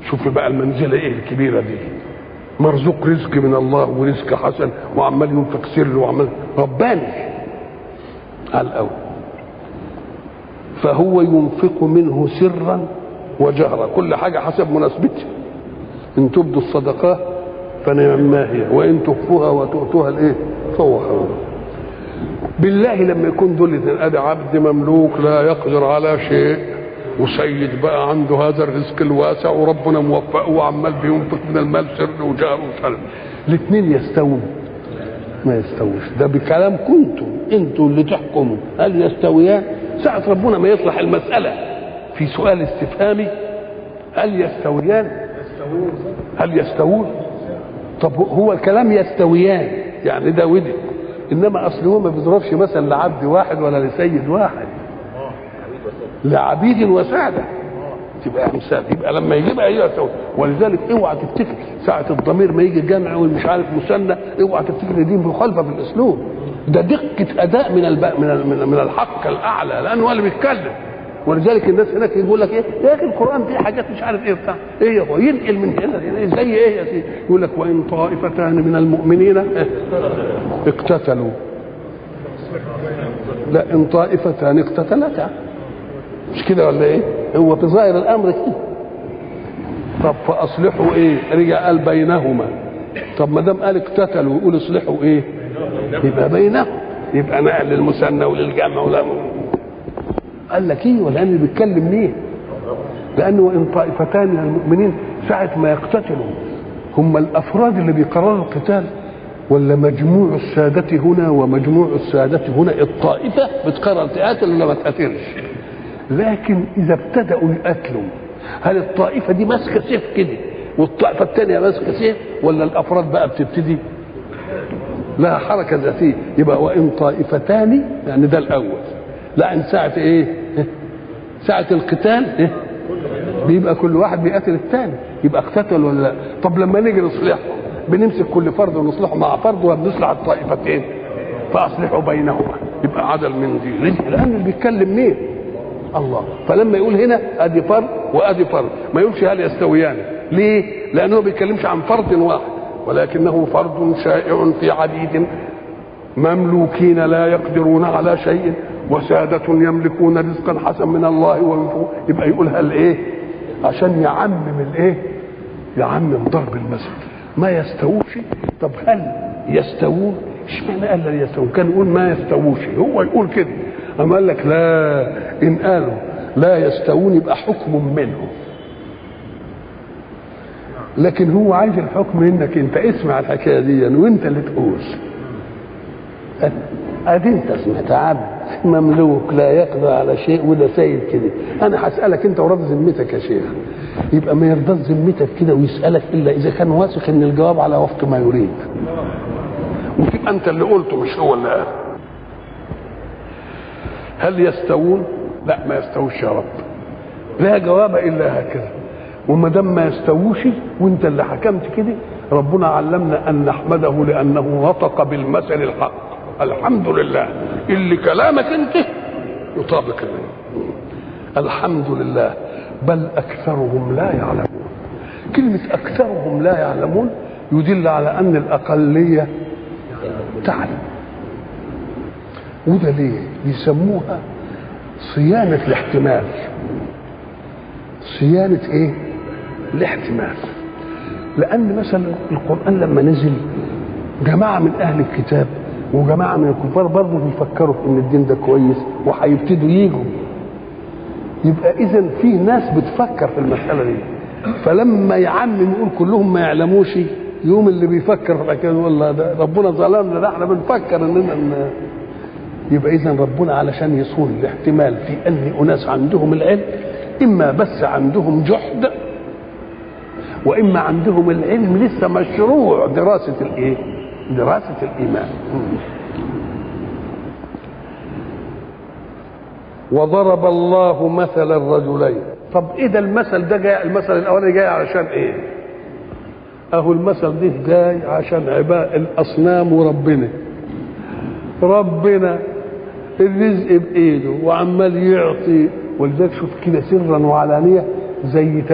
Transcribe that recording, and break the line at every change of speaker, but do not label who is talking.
شوف بقى المنزله ايه الكبيره دي مرزوق رزق من الله ورزق حسن وعمال ينفق سر وعمال رباني على الاول فهو ينفق منه سرا وجهرا كل حاجه حسب مناسبتها ان تبدوا الصدقات فنعم ما هي وان تخفوها وتؤتوها الايه فهو خير بالله لما يكون دول الاثنين ادي عبد مملوك لا يقدر على شيء وسيد بقى عنده هذا الرزق الواسع وربنا موفقه وعمال بينفق من المال سر وجهر وسلم الاثنين يستوون ما يستووش ده بكلام كنتم انتوا اللي تحكموا هل يستويان ساعة ربنا ما يصلح المسألة في سؤال استفهامي هل يستويان هل يستوون طب هو الكلام يستويان يعني ده ودي انما اصل هو ما بيضربش مثلا لعبد واحد ولا لسيد واحد لعبيد وساده تبقى امثال يبقى لما يجيبها هي يستوي ولذلك اوعى تفتكر ساعه الضمير ما يجي جمع ومش عارف مثنى اوعى تفتكر دي مخالفه في الاسلوب ده دقه اداء من الب... من ال- من من الحق الاعلى لانه هو اللي بيتكلم ولذلك الناس هناك يقول لك ايه يا اخي القران فيه حاجات مش عارف ايه بتاع ايه هو ينقل من هنا لهنا زي ايه يا سيدي يقول لك وان طائفتان من المؤمنين إيه؟ اقتتلوا لا ان طائفتان اقتتلتا مش كده ولا ايه هو في ظاهر الامر كده طب فاصلحوا ايه رجع قال بينهما طب ما دام قال اقتتلوا يقول اصلحوا ايه يبقى بينهم يبقى نقل للمثنى وللجمع ولا قال لك ايه ولا اللي بيتكلم ليه لانه ان طائفتان من المؤمنين ساعه ما يقتتلوا هم الافراد اللي بيقرروا القتال ولا مجموع السادة هنا ومجموع السادة هنا الطائفة بتقرر تقاتل ولا ما تقاتلش لكن إذا ابتدأوا يقاتلوا هل الطائفة دي ماسكة سيف كده والطائفة الثانية ماسكة سيف ولا الأفراد بقى بتبتدي لها حركة ذاتية يبقى وإن طائفتان يعني ده الأول لا إن ساعة إيه ساعة القتال إيه؟ بيبقى كل واحد بيقاتل الثاني يبقى اقتتل ولا لا طب لما نيجي نصلحهم بنمسك كل فرد ونصلحه مع فرد وبنصلح الطائفتين فاصلحوا بينهما يبقى عدل من دي رزق لان اللي بيتكلم مين الله فلما يقول هنا ادي فرد وادي فرد ما يقولش هل يستويان ليه لانه ما بيتكلمش عن فرد واحد ولكنه فرد شائع في عديد مملوكين لا يقدرون على شيء وسادة يملكون رزقا حسن من الله وينفقون يبقى يقول هل ايه عشان يعمم الايه يعمم ضرب المثل ما يستووش طب هل يستوون اشمعنى قال لا يستوون كان يقول ما يستووش هو يقول كده اما قال لك لا ان قالوا لا يستوون يبقى حكم منهم لكن هو عايز الحكم منك انت اسمع الحكايه دي وانت اللي تقول ادي انت سمعت عبد مملوك لا يقدر على شيء وده سيد كده انا هسالك انت وراضي ذمتك يا شيخ يبقى ما يرضاش ذمتك كده ويسالك الا اذا كان واثق ان الجواب على وفق ما يريد وتبقى انت اللي قلته مش هو اللي قال هل يستوون لا ما يستووش يا رب لا جواب الا هكذا وما دام ما يستووش وانت اللي حكمت كده ربنا علمنا ان نحمده لانه نطق بالمثل الحق الحمد لله اللي كلامك انت يطابق الله الحمد لله بل اكثرهم لا يعلمون كلمه اكثرهم لا يعلمون يدل على ان الاقليه تعلم وده ليه بيسموها صيانه الاحتمال صيانه ايه الاحتمال لان مثلا القران لما نزل جماعه من اهل الكتاب وجماعه من الكفار برضه بيفكروا في ان الدين ده كويس وهيبتدوا يجوا يبقى اذا في ناس بتفكر في المساله دي فلما يعمم يقول كلهم ما يعلموش يوم اللي بيفكر في الحكايه والله ده ربنا ظلمنا ده احنا بنفكر اننا ن... يبقى اذا ربنا علشان يصون الاحتمال في ان اناس عندهم العلم اما بس عندهم جحد واما عندهم العلم لسه مشروع دراسه الايه؟ دراسه الايمان. وضرب الله مثل الرجلين طب ايه ده المثل ده جاي المثل الاولاني جاي علشان ايه؟ اهو المثل ده جاي عشان عباء الاصنام وربنا ربنا الرزق بايده وعمال يعطي ولذلك شوف كده سرا وعلانيه زي